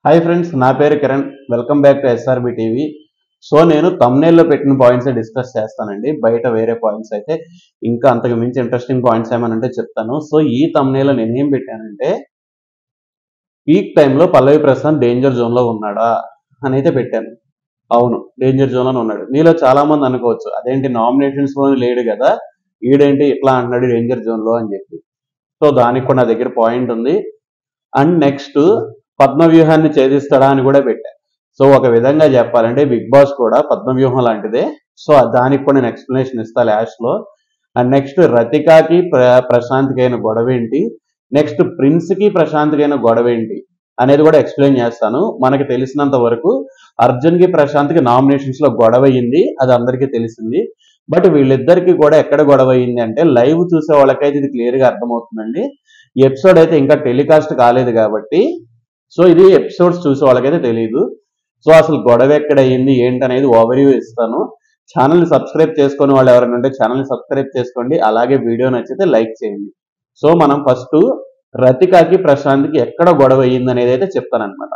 hi friends నా పేరు Kiran welcome back to SRB TV so నేను లో పెట్టిన పాయింట్స్ డిస్కస్ చేస్తానండి బయట వేరే పాయింట్స్ అయితే ఇంకా అంతకు మించి ఇంట్రెస్టింగ్ పాయింట్స్ ఏమనంటే చెప్తాను సో ఈ తమ్నేలో నేను ఏం పెట్టానంటే పీక్ టైంలో పల్లవి ప్రసాద్ డేంజర్ జోన్ లో ఉన్నాడా అని అయితే పెట్టాను అవును డేంజర్ జోన్ లో ఉన్నాడు మీలో చాలా మంది అనుకోవచ్చు అదేంటి నామినేషన్స్ లో లేడు కదా ఈడేంటి ఇట్లా అంటున్నాడు డేంజర్ జోన్ లో అని చెప్పి సో దానికి కూడా నా దగ్గర పాయింట్ ఉంది అండ్ నెక్స్ట్ పద్మ వ్యూహాన్ని ఛేదిస్తాడా అని కూడా పెట్టా సో ఒక విధంగా చెప్పాలంటే బిగ్ బాస్ కూడా పద్మ వ్యూహం లాంటిదే సో దానికి కూడా నేను ఎక్స్ప్లెనేషన్ ఇస్తా లాస్ట్ లో అండ్ నెక్స్ట్ రతికాకి ప్ర- ప్రశాంత్కి అయిన గొడవ ఏంటి నెక్స్ట్ ప్రిన్స్ కి ప్రశాంత్కి అయిన గొడవ ఏంటి అనేది కూడా ఎక్స్ప్లెయిన్ చేస్తాను మనకి తెలిసినంత వరకు అర్జున్ కి ప్రశాంత్ కి నామినేషన్స్ లో గొడవ అయ్యింది అది అందరికీ తెలిసింది బట్ వీళ్ళిద్దరికి కూడా ఎక్కడ గొడవ అయ్యింది అంటే లైవ్ చూసే వాళ్ళకైతే ఇది క్లియర్ గా అర్థమవుతుందండి ఈ ఎపిసోడ్ అయితే ఇంకా టెలికాస్ట్ కాలేదు కాబట్టి సో ఇది ఎపిసోడ్స్ చూసే వాళ్ళకైతే తెలియదు సో అసలు గొడవ ఎక్కడ అయ్యింది ఏంటనేది ఓవర్వ్యూ ఇస్తాను ఛానల్ని సబ్స్క్రైబ్ చేసుకునే వాళ్ళు ఎవరైనా ఉంటే ఛానల్ని సబ్స్క్రైబ్ చేసుకోండి అలాగే వీడియో నచ్చితే లైక్ చేయండి సో మనం ఫస్ట్ రతికాకి ప్రశాంత్కి ఎక్కడ గొడవ అయ్యింది అనేది అయితే చెప్తానమాట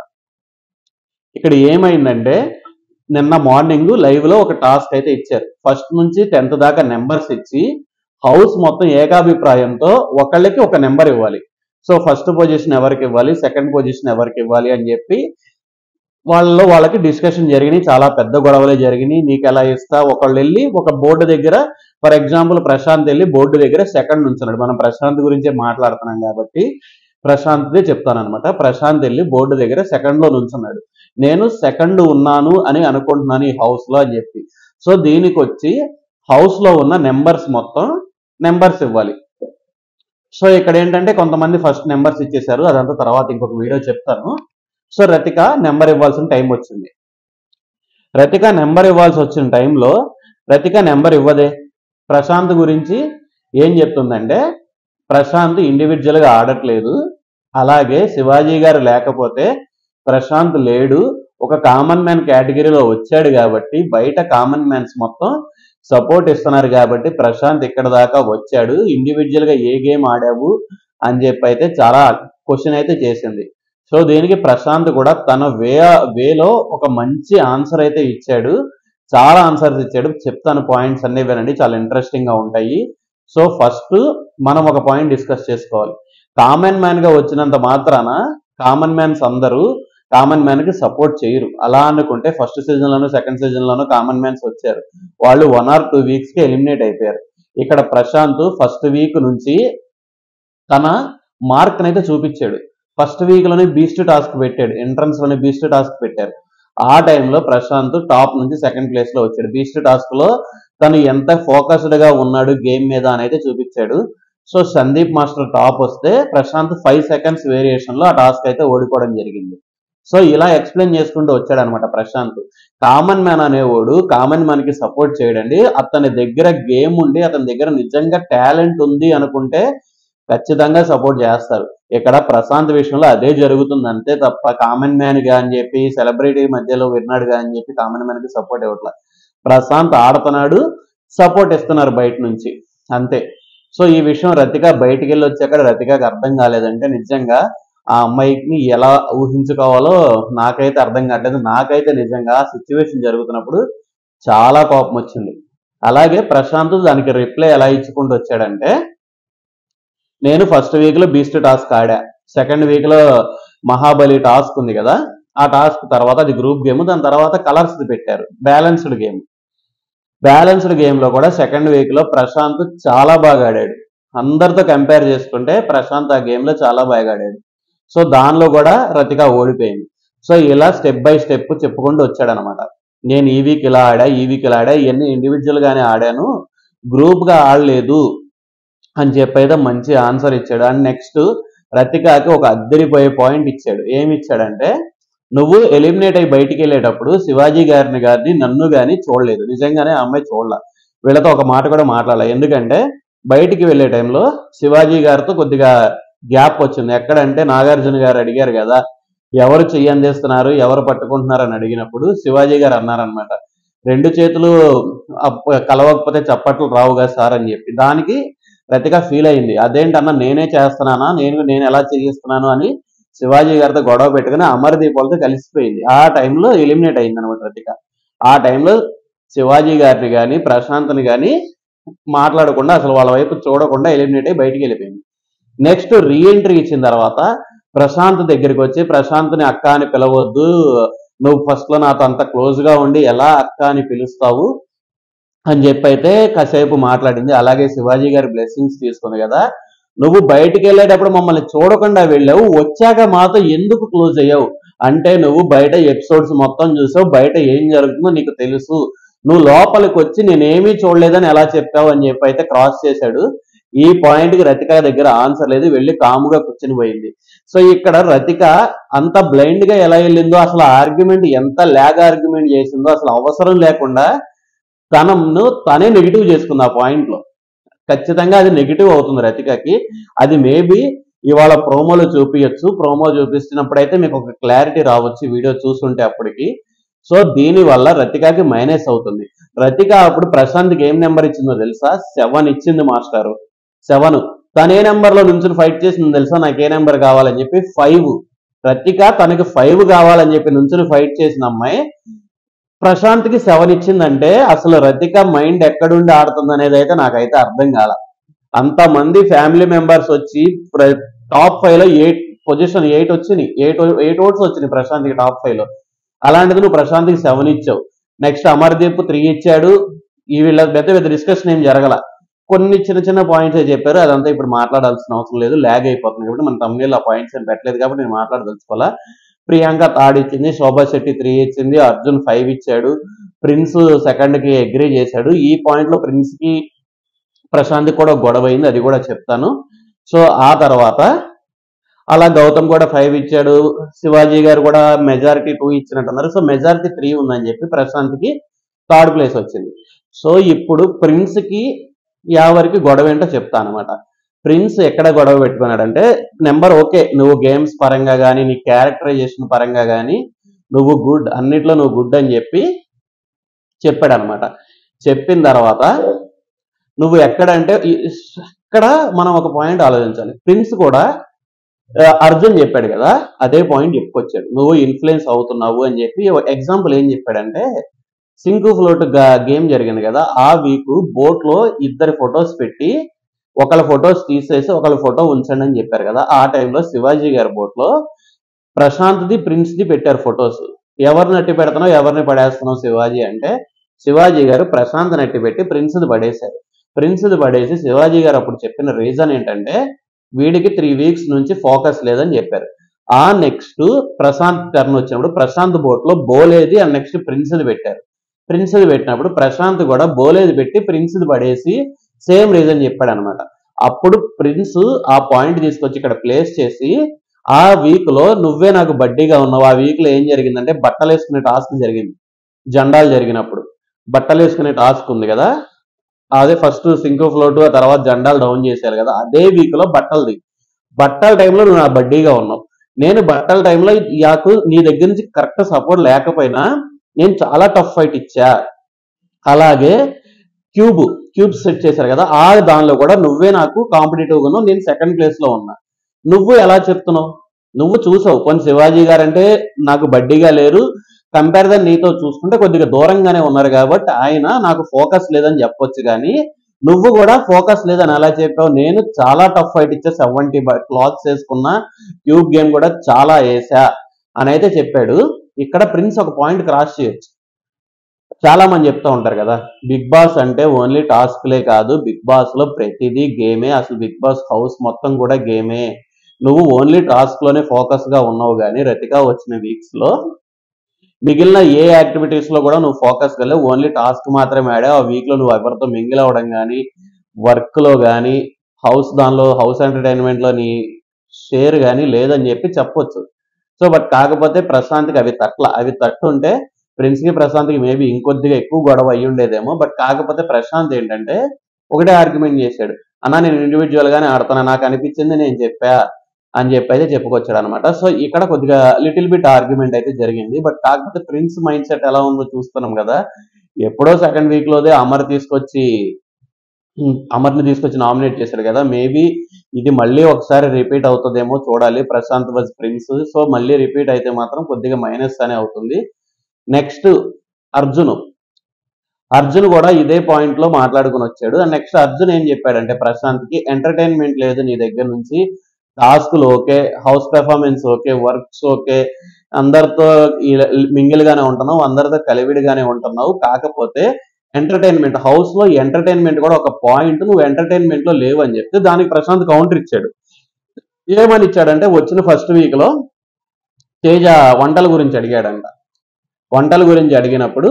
ఇక్కడ ఏమైందంటే నిన్న మార్నింగ్ లైవ్ లో ఒక టాస్క్ అయితే ఇచ్చారు ఫస్ట్ నుంచి టెన్త్ దాకా నెంబర్స్ ఇచ్చి హౌస్ మొత్తం ఏకాభిప్రాయంతో ఒకళ్ళకి ఒక నెంబర్ ఇవ్వాలి సో ఫస్ట్ పొజిషన్ ఎవరికి ఇవ్వాలి సెకండ్ పొజిషన్ ఎవరికి ఇవ్వాలి అని చెప్పి వాళ్ళలో వాళ్ళకి డిస్కషన్ జరిగినాయి చాలా పెద్ద గొడవలే జరిగినాయి నీకు ఎలా ఇస్తా ఒకళ్ళు వెళ్ళి ఒక బోర్డు దగ్గర ఫర్ ఎగ్జాంపుల్ ప్రశాంత్ వెళ్ళి బోర్డు దగ్గర సెకండ్ ఉంచున్నాడు మనం ప్రశాంత్ గురించే మాట్లాడుతున్నాం కాబట్టి ప్రశాంత్దే చెప్తాను అనమాట ప్రశాంత్ వెళ్ళి బోర్డు దగ్గర సెకండ్ లో నుంచున్నాడు నేను సెకండ్ ఉన్నాను అని అనుకుంటున్నాను ఈ హౌస్ లో అని చెప్పి సో దీనికి వచ్చి హౌస్ లో ఉన్న నెంబర్స్ మొత్తం నెంబర్స్ ఇవ్వాలి సో ఇక్కడ ఏంటంటే కొంతమంది ఫస్ట్ నెంబర్స్ ఇచ్చేసారు అదంతా తర్వాత ఇంకొక వీడియో చెప్తాను సో రతిక నెంబర్ ఇవ్వాల్సిన టైం వచ్చింది రతిక నెంబర్ ఇవ్వాల్సి వచ్చిన టైంలో రతిక నెంబర్ ఇవ్వదే ప్రశాంత్ గురించి ఏం చెప్తుందంటే ప్రశాంత్ ఇండివిజువల్ గా ఆడట్లేదు అలాగే శివాజీ గారు లేకపోతే ప్రశాంత్ లేడు ఒక కామన్ మ్యాన్ కేటగిరీలో వచ్చాడు కాబట్టి బయట కామన్ మ్యాన్స్ మొత్తం సపోర్ట్ ఇస్తున్నారు కాబట్టి ప్రశాంత్ ఇక్కడ దాకా వచ్చాడు ఇండివిజువల్ గా ఏ గేమ్ ఆడావు అని చెప్పి అయితే చాలా క్వశ్చన్ అయితే చేసింది సో దీనికి ప్రశాంత్ కూడా తన వే వేలో ఒక మంచి ఆన్సర్ అయితే ఇచ్చాడు చాలా ఆన్సర్స్ ఇచ్చాడు చెప్తాను పాయింట్స్ అన్ని వినండి చాలా ఇంట్రెస్టింగ్ గా ఉంటాయి సో ఫస్ట్ మనం ఒక పాయింట్ డిస్కస్ చేసుకోవాలి కామన్ మ్యాన్ గా వచ్చినంత మాత్రాన కామన్ మ్యాన్స్ అందరూ కామన్ మ్యాన్ కి సపోర్ట్ చేయరు అలా అనుకుంటే ఫస్ట్ సీజన్ లోను సెకండ్ సీజన్ లోను కామన్ మ్యాన్స్ వచ్చారు వాళ్ళు వన్ ఆర్ టూ వీక్స్ కి ఎలిమినేట్ అయిపోయారు ఇక్కడ ప్రశాంత్ ఫస్ట్ వీక్ నుంచి తన మార్క్ అయితే చూపించాడు ఫస్ట్ వీక్ లోనే బీస్ట్ టాస్క్ పెట్టాడు ఎంట్రన్స్ లోనే బీస్ట్ టాస్క్ పెట్టారు ఆ టైంలో ప్రశాంత్ టాప్ నుంచి సెకండ్ ప్లేస్ లో వచ్చాడు బీస్ట్ టాస్క్ లో తను ఎంత ఫోకస్డ్ గా ఉన్నాడు గేమ్ మీద అని అయితే చూపించాడు సో సందీప్ మాస్టర్ టాప్ వస్తే ప్రశాంత్ ఫైవ్ సెకండ్స్ వేరియేషన్ లో ఆ టాస్క్ అయితే ఓడిపోవడం జరిగింది సో ఇలా ఎక్స్ప్లెయిన్ చేసుకుంటూ వచ్చాడు అనమాట ప్రశాంత్ కామన్ మ్యాన్ అనేవాడు కామన్ మ్యాన్ కి సపోర్ట్ చేయడండి అతని దగ్గర గేమ్ ఉండి అతని దగ్గర నిజంగా టాలెంట్ ఉంది అనుకుంటే ఖచ్చితంగా సపోర్ట్ చేస్తారు ఇక్కడ ప్రశాంత్ విషయంలో అదే జరుగుతుంది అంతే తప్ప కామన్ మ్యాన్ గా అని చెప్పి సెలబ్రిటీ మధ్యలో విన్నాడుగా అని చెప్పి కామన్ మ్యాన్ కి సపోర్ట్ ఇవ్వట్ల ప్రశాంత్ ఆడుతున్నాడు సపోర్ట్ ఇస్తున్నారు బయట నుంచి అంతే సో ఈ విషయం రతిక బయటికి వెళ్ళి వచ్చాక రతికకి అర్థం కాలేదంటే నిజంగా ఆ అమ్మాయికి ఎలా ఊహించుకోవాలో నాకైతే అర్థం కావట్లేదు నాకైతే నిజంగా ఆ సిచ్యువేషన్ జరుగుతున్నప్పుడు చాలా కోపం వచ్చింది అలాగే ప్రశాంత్ దానికి రిప్లై ఎలా ఇచ్చుకుంటూ వచ్చాడంటే నేను ఫస్ట్ వీక్ లో బీస్ట్ టాస్క్ ఆడా సెకండ్ వీక్ లో మహాబలి టాస్క్ ఉంది కదా ఆ టాస్క్ తర్వాత అది గ్రూప్ గేమ్ దాని తర్వాత కలర్స్ పెట్టారు బ్యాలెన్స్డ్ గేమ్ బ్యాలెన్స్డ్ గేమ్ లో కూడా సెకండ్ వీక్ లో ప్రశాంత్ చాలా బాగా ఆడాడు అందరితో కంపేర్ చేసుకుంటే ప్రశాంత్ ఆ గేమ్ లో చాలా బాగా ఆడాడు సో దానిలో కూడా రతిక ఓడిపోయింది సో ఇలా స్టెప్ బై స్టెప్ చెప్పుకుంటూ వచ్చాడు అనమాట నేను ఈ వీక్ ఇలా ఆడా ఈ వీక్ ఇలా ఆడా ఇవన్నీ ఇండివిజువల్ గానే ఆడాను గ్రూప్ గా ఆడలేదు అని చెప్పి అయితే మంచి ఆన్సర్ ఇచ్చాడు అండ్ నెక్స్ట్ రతికాకి ఒక అద్దరిపోయే పాయింట్ ఇచ్చాడు ఏమి ఇచ్చాడంటే నువ్వు ఎలిమినేట్ అయ్యి బయటికి వెళ్ళేటప్పుడు శివాజీ గారిని గారిని నన్ను గాని చూడలేదు నిజంగానే ఆ అమ్మాయి చూడలే వీళ్ళతో ఒక మాట కూడా మాట్లాడాలి ఎందుకంటే బయటికి వెళ్ళే టైంలో శివాజీ గారితో కొద్దిగా గ్యాప్ వచ్చింది ఎక్కడంటే నాగార్జున గారు అడిగారు కదా ఎవరు చెయ్యి అందిస్తున్నారు ఎవరు పట్టుకుంటున్నారు అని అడిగినప్పుడు శివాజీ గారు అన్నారనమాట రెండు చేతులు అప్ప- కలవకపోతే చప్పట్లు రావుగా సార్ అని చెప్పి దానికి రతిక ఫీల్ అయింది అదేంటన్నా నేనే చేస్తున్నానా నేను నేను ఎలా చేయిస్తున్నాను అని శివాజీ గారితో గొడవ పెట్టుకుని అమర్దీప్ వాళ్ళతో కలిసిపోయింది ఆ టైంలో ఎలిమినేట్ అయింది అనమాట రతిక ఆ టైంలో శివాజీ గారిని కానీ ప్రశాంత్ని కానీ మాట్లాడకుండా అసలు వాళ్ళ వైపు చూడకుండా ఎలిమినేట్ అయ్యి బయటికి వెళ్ళిపోయింది నెక్స్ట్ రీఎంట్రీ ఇచ్చిన తర్వాత ప్రశాంత్ దగ్గరికి వచ్చి ప్రశాంత్ని అక్క అని పిలవద్దు నువ్వు ఫస్ట్ లో నాతో అంత క్లోజ్ గా ఉండి ఎలా అక్క అని పిలుస్తావు అని చెప్పి అయితే కాసేపు మాట్లాడింది అలాగే శివాజీ గారి బ్లెస్సింగ్స్ తీసుకుంది కదా నువ్వు బయటికి వెళ్ళేటప్పుడు మమ్మల్ని చూడకుండా వెళ్ళావు వచ్చాక మాతో ఎందుకు క్లోజ్ అయ్యావు అంటే నువ్వు బయట ఎపిసోడ్స్ మొత్తం చూసావు బయట ఏం జరుగుతుందో నీకు తెలుసు నువ్వు లోపలికి వచ్చి నేనేమీ చూడలేదని ఎలా చెప్పావు అని చెప్పి అయితే క్రాస్ చేశాడు ఈ పాయింట్ కి రతిక దగ్గర ఆన్సర్ లేదు వెళ్ళి కాముగా కూర్చుని పోయింది సో ఇక్కడ రతిక అంత బ్లైండ్ గా ఎలా వెళ్ళిందో అసలు ఆర్గ్యుమెంట్ ఎంత ల్యాగ్ ఆర్గ్యుమెంట్ చేసిందో అసలు అవసరం లేకుండా తనను తనే నెగిటివ్ చేసుకుంది ఆ పాయింట్ లో ఖచ్చితంగా అది నెగిటివ్ అవుతుంది రతికకి అది మేబీ ఇవాళ ప్రోమోలో చూపించచ్చు ప్రోమో చూపిస్తున్నప్పుడైతే మీకు ఒక క్లారిటీ రావచ్చు వీడియో చూస్తుంటే అప్పటికి సో దీని వల్ల రతికకి మైనస్ అవుతుంది రతిక అప్పుడు ప్రశాంత్కి ఏం నెంబర్ ఇచ్చిందో తెలుసా సెవెన్ ఇచ్చింది మాస్టారు సెవెన్ తను ఏ నెంబర్ లో నుంచి ఫైట్ చేసిందో తెలుసా నాకు ఏ నెంబర్ కావాలని చెప్పి ఫైవ్ రతిక తనకి ఫైవ్ కావాలని చెప్పి నుంచుని ఫైట్ చేసిన అమ్మాయి ప్రశాంత్ కి సెవెన్ ఇచ్చిందంటే అసలు రతిక మైండ్ ఎక్కడుండి ఆడుతుంది అనేది అయితే నాకైతే అర్థం కాల అంతమంది ఫ్యామిలీ మెంబర్స్ వచ్చి టాప్ ఫైవ్ లో ఎయిట్ పొజిషన్ ఎయిట్ వచ్చినాయి ఎయిట్ ఎయిట్ ఓట్స్ వచ్చినాయి ప్రశాంత్ కి టాప్ ఫైవ్ లో అలాంటిది నువ్వు ప్రశాంత్ కి సెవెన్ ఇచ్చావు నెక్స్ట్ అమర్దీప్ త్రీ ఇచ్చాడు ఈ వీళ్ళ పెద్ద పెద్ద డిస్కషన్ ఏం జరగల కొన్ని చిన్న చిన్న పాయింట్స్ చెప్పారు అదంతా ఇప్పుడు మాట్లాడాల్సిన అవసరం లేదు ల్యాగ్ అయిపోతుంది కాబట్టి మన తమిళ ఆ పాయింట్స్ ఏం పెట్టలేదు కాబట్టి నేను మాట్లాడదలుచుకోవాలా ప్రియాంక థర్డ్ ఇచ్చింది శోభా శెట్టి త్రీ ఇచ్చింది అర్జున్ ఫైవ్ ఇచ్చాడు ప్రిన్స్ సెకండ్ కి అగ్రీ చేశాడు ఈ పాయింట్ లో ప్రిన్స్ కి ప్రశాంత్ కూడా గొడవ అయింది అది కూడా చెప్తాను సో ఆ తర్వాత అలా గౌతమ్ కూడా ఫైవ్ ఇచ్చాడు శివాజీ గారు కూడా మెజారిటీ టూ ఇచ్చినట్టున్నారు సో మెజారిటీ త్రీ ఉందని చెప్పి ప్రశాంత్ కి థర్డ్ ప్లేస్ వచ్చింది సో ఇప్పుడు ప్రిన్స్ కి ఎవరికి గొడవ ఏంటో చెప్తాను అనమాట ప్రిన్స్ ఎక్కడ గొడవ పెట్టుకున్నాడంటే నెంబర్ ఓకే నువ్వు గేమ్స్ పరంగా కానీ నీ క్యారెక్టరైజేషన్ పరంగా కానీ నువ్వు గుడ్ అన్నిట్లో నువ్వు గుడ్ అని చెప్పి చెప్పాడు అనమాట చెప్పిన తర్వాత నువ్వు ఎక్కడంటే ఈ- ఇక్కడ మనం ఒక పాయింట్ ఆలోచించాలి ప్రిన్స్ కూడా ఆ, అర్జున్ చెప్పాడు కదా అదే పాయింట్ చెప్పుకొచ్చాడు నువ్వు ఇన్ఫ్లుయెన్స్ అవుతున్నావు అని చెప్పి ఎగ్జాంపుల్ ఏం చెప్పాడంటే సింకు ఫ్లోట్ గేమ్ జరిగింది కదా ఆ వీక్ బోట్ లో ఇద్దరి ఫొటోస్ పెట్టి ఒకళ్ళ ఫొటోస్ తీసేసి ఒకళ్ళ ఫోటో ఉంచండి అని చెప్పారు కదా ఆ టైంలో శివాజీ గారి బోట్ లో ప్రశాంత్ది ప్రిన్స్ ది పెట్టారు ఫొటోస్ ఎవరిని అట్టి పెడుతున్నావు ఎవరిని పడేస్తున్నావు శివాజీ అంటే శివాజీ గారు ప్రశాంత్ నట్టి పెట్టి ప్రిన్స్ది పడేశారు ప్రిన్స్ది పడేసి శివాజీ గారు అప్పుడు చెప్పిన రీజన్ ఏంటంటే వీడికి త్రీ వీక్స్ నుంచి ఫోకస్ లేదని చెప్పారు ఆ నెక్స్ట్ ప్రశాంత్ టర్న్ వచ్చినప్పుడు ప్రశాంత్ బోట్ లో బోలేది ఆ నెక్స్ట్ ప్రిన్స్ది పెట్టారు ప్రిన్స్ది పెట్టినప్పుడు ప్రశాంత్ కూడా బోలేది పెట్టి ప్రిన్స్ది పడేసి సేమ్ రీజన్ చెప్పాడు అనమాట అప్పుడు ప్రిన్స్ ఆ పాయింట్ తీసుకొచ్చి ఇక్కడ ప్లేస్ చేసి ఆ వీక్ లో నువ్వే నాకు బడ్డీగా ఉన్నావు ఆ వీక్ లో ఏం జరిగిందంటే బట్టలు వేసుకునే టాస్క్ జరిగింది జెండాలు జరిగినప్పుడు బట్టలు వేసుకునే టాస్క్ ఉంది కదా అదే ఫస్ట్ సింకు ఫ్లోట్ ఆ తర్వాత జెండాలు డౌన్ చేశారు కదా అదే వీక్ లో బట్టలది బట్టల టైంలో నువ్వు నా బడ్డీగా ఉన్నావు నేను బట్టల టైంలో నాకు నీ దగ్గర నుంచి కరెక్ట్ సపోర్ట్ లేకపోయినా నేను చాలా టఫ్ ఫైట్ ఇచ్చా అలాగే క్యూబ్ క్యూబ్ సెట్ చేశారు కదా ఆ దానిలో కూడా నువ్వే నాకు కాంపిటేటివ్ ఉన్నావు నేను సెకండ్ ప్లేస్ లో ఉన్నా నువ్వు ఎలా చెప్తున్నావు నువ్వు చూసావు కొన్ని శివాజీ గారు అంటే నాకు బడ్డీగా లేరు కంపారిజన్ నీతో చూసుకుంటే కొద్దిగా దూరంగానే ఉన్నారు కాబట్టి ఆయన నాకు ఫోకస్ లేదని చెప్పొచ్చు కానీ నువ్వు కూడా ఫోకస్ లేదని ఎలా చెప్పావు నేను చాలా టఫ్ ఫైట్ ఇచ్చా సెవెంటీ క్లాత్స్ వేసుకున్నా క్యూబ్ గేమ్ కూడా చాలా వేసా అని అయితే చెప్పాడు ఇక్కడ ప్రిన్స్ ఒక పాయింట్ క్రాస్ చేయొచ్చు చాలా మంది చెప్తా ఉంటారు కదా బిగ్ బాస్ అంటే ఓన్లీ టాస్క్లే కాదు బిగ్ బాస్ లో ప్రతిదీ గేమే అసలు బిగ్ బాస్ హౌస్ మొత్తం కూడా గేమే నువ్వు ఓన్లీ టాస్క్ లోనే ఫోకస్ గా ఉన్నావు కానీ రతిగా వచ్చిన వీక్స్ లో మిగిలిన ఏ యాక్టివిటీస్ లో కూడా నువ్వు ఫోకస్ వెళ్ళవు ఓన్లీ టాస్క్ మాత్రమే ఆడావు ఆ వీక్ లో నువ్వు ఎవరితో మింగిల్ అవ్వడం కానీ వర్క్ లో కానీ హౌస్ దానిలో హౌస్ ఎంటర్టైన్మెంట్ లో నీ షేర్ కానీ లేదని చెప్పి చెప్పొచ్చు సో బట్ కాకపోతే ప్రశాంత్కి అవి తట్ల అవి తట్టుంటే ప్రిన్స్ కి ప్రశాంత్ కి మేబీ ఇంకొద్దిగా ఎక్కువ గొడవ అయ్యి ఉండేదేమో బట్ కాకపోతే ప్రశాంత్ ఏంటంటే ఒకటే ఆర్గ్యుమెంట్ చేశాడు అన్నా నేను ఇండివిజువల్ గానే ఆడుతున్నా నాకు అనిపించింది నేను చెప్పా అని చెప్పి అయితే చెప్పుకొచ్చాడు అనమాట సో ఇక్కడ కొద్దిగా లిటిల్ బిట్ ఆర్గ్యుమెంట్ అయితే జరిగింది బట్ కాకపోతే ప్రిన్స్ మైండ్ సెట్ ఎలా ఉందో చూస్తున్నాం కదా ఎప్పుడో సెకండ్ వీక్ లోదే అమర్ తీసుకొచ్చి ఉమ్, అమర్ని తీసుకొచ్చి నామినేట్ చేశాడు కదా మేబీ ఇది మళ్ళీ ఒకసారి రిపీట్ అవుతుందేమో చూడాలి ప్రశాంత్ వాజ్ ప్రిన్స్ సో మళ్ళీ రిపీట్ అయితే మాత్రం కొద్దిగా మైనస్ అనే అవుతుంది నెక్స్ట్ అర్జున్ అర్జున్ కూడా ఇదే పాయింట్ లో మాట్లాడుకుని వచ్చాడు అండ్ నెక్స్ట్ అర్జున్ ఏం చెప్పాడంటే ప్రశాంత్ కి ఎంటర్టైన్మెంట్ లేదు నీ దగ్గర నుంచి టాస్క్లు okay house performance okay works okay అందరితో మింగిల్ గానే ఉంటున్నావు అందరితో కలివిడిగానే ఉంటున్నావు కాకపోతే ఎంటర్టైన్మెంట్ హౌస్ లో ఎంటర్టైన్మెంట్ కూడా ఒక పాయింట్ నువ్వు ఎంటర్టైన్మెంట్ లో లేవు అని చెప్తే దానికి ప్రశాంత్ కౌంటర్ ఇచ్చాడు ఏమని ఇచ్చాడంటే వచ్చిన ఫస్ట్ వీక్ లో తేజ వంటల గురించి అడిగాడంట వంటల గురించి అడిగినప్పుడు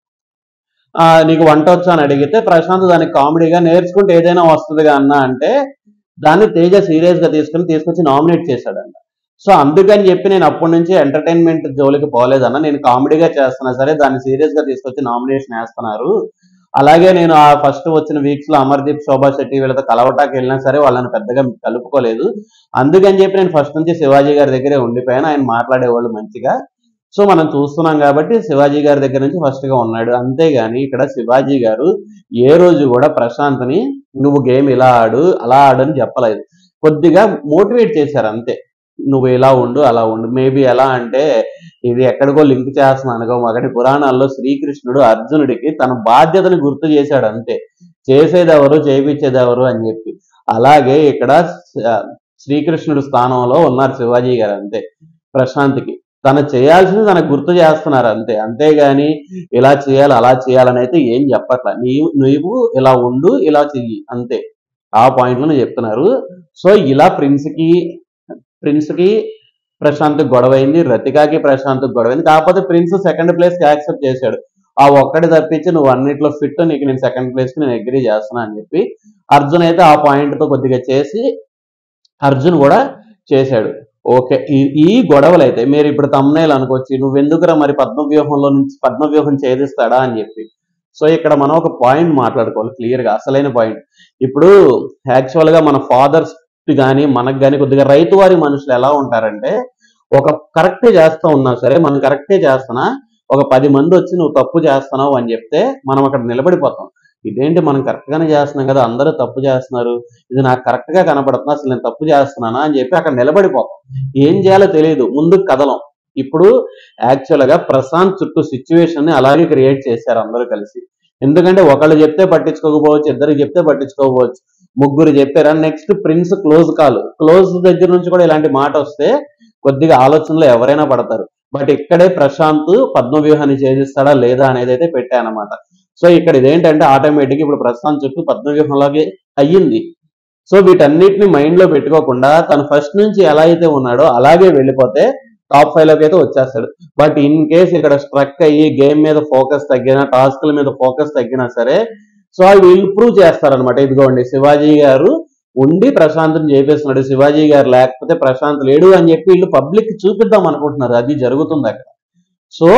ఆ, నీకు వంట వచ్చా అని అడిగితే ప్రశాంత్ దానికి కామెడీగా నేర్చుకుంటే ఏదైనా వస్తుందిగా అన్న అంటే దాన్ని తేజ సీరియస్ గా తీసుకుని తీసుకొచ్చి నామినేట్ చేశాడంట సో అందుకని చెప్పి నేను అప్పటి నుంచి ఎంటర్టైన్మెంట్ జోలికి పోలేదన్న నేను కామెడీగా చేస్తున్నా సరే దాన్ని సీరియస్ గా తీసుకొచ్చి నామినేషన్ వేస్తున్నారు అలాగే నేను ఆ ఫస్ట్ వచ్చిన వీక్స్ లో అమర్దీప్ శోభా శెట్టి వీళ్ళతో కలవటానికి వెళ్ళినా సరే వాళ్ళని పెద్దగా కలుపుకోలేదు అందుకని చెప్పి నేను ఫస్ట్ నుంచి శివాజీ గారి దగ్గరే ఉండిపోయాను ఆయన మాట్లాడేవాళ్ళు మంచిగా సో మనం చూస్తున్నాం కాబట్టి శివాజీ గారి దగ్గర నుంచి ఫస్ట్ గా ఉన్నాడు అంతేగాని ఇక్కడ శివాజీ గారు ఏ రోజు కూడా ప్రశాంత్ని నువ్వు గేమ్ ఇలా ఆడు అలా ఆడు అని చెప్పలేదు కొద్దిగా మోటివేట్ చేశారు అంతే నువ్వు ఇలా ఉండు అలా ఉండు మేబీ ఎలా అంటే ఇది ఎక్కడికో లింక్ చేస్తున్నాను అనుకో ఒకటి పురాణాల్లో శ్రీకృష్ణుడు అర్జునుడికి తన బాధ్యతని గుర్తు చేశాడు అంతే చేసేదెవరు చేయించేదెవరు అని చెప్పి అలాగే ఇక్కడ ఆ, శ్రీకృష్ణుడు స్థానంలో ఉన్నారు శివాజీ గారు అంతే ప్రశాంత్కి తను చేయాల్సింది తనకు గుర్తు చేస్తున్నారు అంతే అంతేగాని ఇలా చేయాలి అలా చేయాలని అయితే ఏం చెప్పట్ల నీవు నువ్వు ఇలా ఉండు ఇలా చెయ్యి అంతే ఆ పాయింట్ లో చెప్తున్నారు సో ఇలా ప్రిన్స్ కి ప్రిన్స్ కి ప్రశాంత్ గొడవైంది రతికాకి ప్రశాంత్ గొడవైంది కాకపోతే ప్రిన్స్ సెకండ్ ప్లేస్ కి యాక్సెప్ట్ చేశాడు ఆ ఒక్కటి తప్పించి నువ్వు అన్నిట్లో ఫిట్ నీకు నేను సెకండ్ ప్లేస్ కి నేను అగ్రీ చేస్తున్నా అని చెప్పి అర్జున్ అయితే ఆ పాయింట్ తో కొద్దిగా చేసి అర్జున్ కూడా చేశాడు ఓకే ఈ- ఈ గొడవలు అయితే మీరు ఇప్పుడు తమ్నేలు అనుకోవచ్చు నువ్వెందుకురా మరి పద్మవ్యూహంలో నుంచి పద్మవ్యూహం ఛేదిస్తాడా అని చెప్పి సో ఇక్కడ మనం ఒక పాయింట్ మాట్లాడుకోవాలి క్లియర్ గా అసలైన పాయింట్ ఇప్పుడు యాక్చువల్ గా మన ఫాదర్స్ కానీ మనకు కానీ కొద్దిగా రైతు వారి మనుషులు ఎలా ఉంటారంటే ఒక కరెక్టే చేస్తా ఉన్నా సరే మనం కరెక్టే చేస్తున్నా ఒక పది మంది వచ్చి నువ్వు తప్పు చేస్తున్నావు అని చెప్తే మనం అక్కడ నిలబడిపోతాం ఇదేంటి మనం కరెక్ట్ గానే చేస్తున్నాం కదా అందరూ తప్పు చేస్తున్నారు ఇది నాకు కరెక్ట్ గా కనపడుతున్నా అసలు నేను తప్పు చేస్తున్నానా అని చెప్పి అక్కడ నిలబడిపోతాం ఏం చేయాలో తెలియదు ముందుకు కదలం ఇప్పుడు యాక్చువల్ గా ప్రశాంత్ చుట్టూ సిచ్యువేషన్ ని అలాగే క్రియేట్ చేశారు అందరూ కలిసి ఎందుకంటే ఒకళ్ళు చెప్తే పట్టించుకోకపోవచ్చు ఇద్దరు చెప్తే పట్టించుకోకపోవచ్చు ముగ్గురు చెప్పారు next Prince close call close దగ్గర నుంచి కూడా ఇలాంటి మాట వస్తే కొద్దిగా ఆలోచనలో ఎవరైనా పడతారు బట్ ఇక్కడే ప్రశాంత్ పద్మవ్యూహాన్ని ఛేదిస్తాడా లేదా అనేది అయితే పెట్టానమాట సో ఇక్కడ ఇదేంటంటే ఆటోమేటిక్ ఇప్పుడు ప్రశాంత్ చుట్టూ పద్మవ్యూహంలాగే అయ్యింది సో వీటన్నిటిని మైండ్ లో పెట్టుకోకుండా తను ఫస్ట్ నుంచి ఎలా అయితే ఉన్నాడో అలాగే వెళ్ళిపోతే టాప్ ఫైవ్ లోకి అయితే వచ్చేస్తాడు బట్ ఇన్ కేస్ ఇక్కడ స్ట్రక్ అయ్యి గేమ్ మీద ఫోకస్ తగ్గినా టాస్క్ల మీద ఫోకస్ తగ్గినా సరే సో అవి ఇంప్రూవ్ చేస్తారనమాట ఇదిగోండి శివాజీ గారు ఉండి ప్రశాంత్ని చేపిస్తున్నాడు శివాజీ గారు లేకపోతే ప్రశాంత్ లేడు అని చెప్పి వీళ్ళు పబ్లిక్ చూపిద్దాం అనుకుంటున్నారు అది జరుగుతుంది అక్కడ సో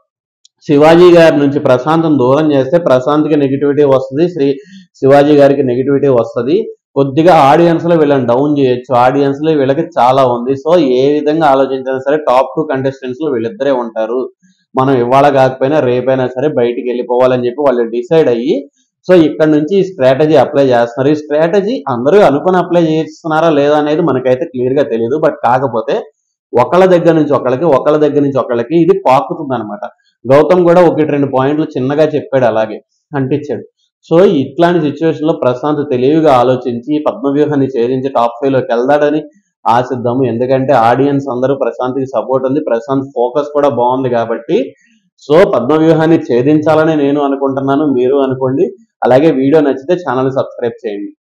శివాజీ గారి నుంచి ప్రశాంత్ని దూరం చేస్తే ప్రశాంత్కి నెగిటివిటీ వస్తుంది శ్రీ శివాజీ గారికి నెగిటివిటీ వస్తుంది కొద్దిగా ఆడియన్స్ లో వీళ్ళని డౌన్ చేయొచ్చు ఆడియన్స్ లో వీళ్ళకి చాలా ఉంది సో ఏ విధంగా ఆలోచించినా సరే టాప్ టూ కంటెస్టెంట్స్ లో వీళ్ళిద్దరే ఉంటారు మనం ఇవాళ కాకపోయినా రేపైనా సరే బయటికి వెళ్ళిపోవాలని చెప్పి వాళ్ళు డిసైడ్ అయ్యి సో ఇక్కడ నుంచి ఈ స్ట్రాటజీ అప్లై చేస్తున్నారు ఈ స్ట్రాటజీ అందరూ అనుకుని అప్లై చేస్తున్నారా లేదా అనేది మనకైతే క్లియర్ గా తెలియదు బట్ కాకపోతే ఒకళ్ళ దగ్గర నుంచి ఒకళ్ళకి ఒకళ్ళ దగ్గర నుంచి ఒకళ్ళకి ఇది పాకుతుంది అనమాట గౌతమ్ కూడా ఒకటి రెండు పాయింట్లు చిన్నగా చెప్పాడు అలాగే అంటించాడు సో ఇట్లాంటి సిచ్యువేషన్ లో ప్రశాంత్ తెలివిగా ఆలోచించి పద్మవ్యూహాన్ని ఛేదించి టాప్ ఫైవ్ లోకి వెళ్దాడని ఆశిద్దాము ఎందుకంటే ఆడియన్స్ అందరూ ప్రశాంత్ కి సపోర్ట్ ఉంది ప్రశాంత్ ఫోకస్ కూడా బాగుంది కాబట్టి సో పద్మవ్యూహాన్ని ఛేదించాలని నేను అనుకుంటున్నాను మీరు అనుకోండి అలాగే వీడియో నచ్చితే ఛానల్ సబ్స్క్రైబ్ చేయండి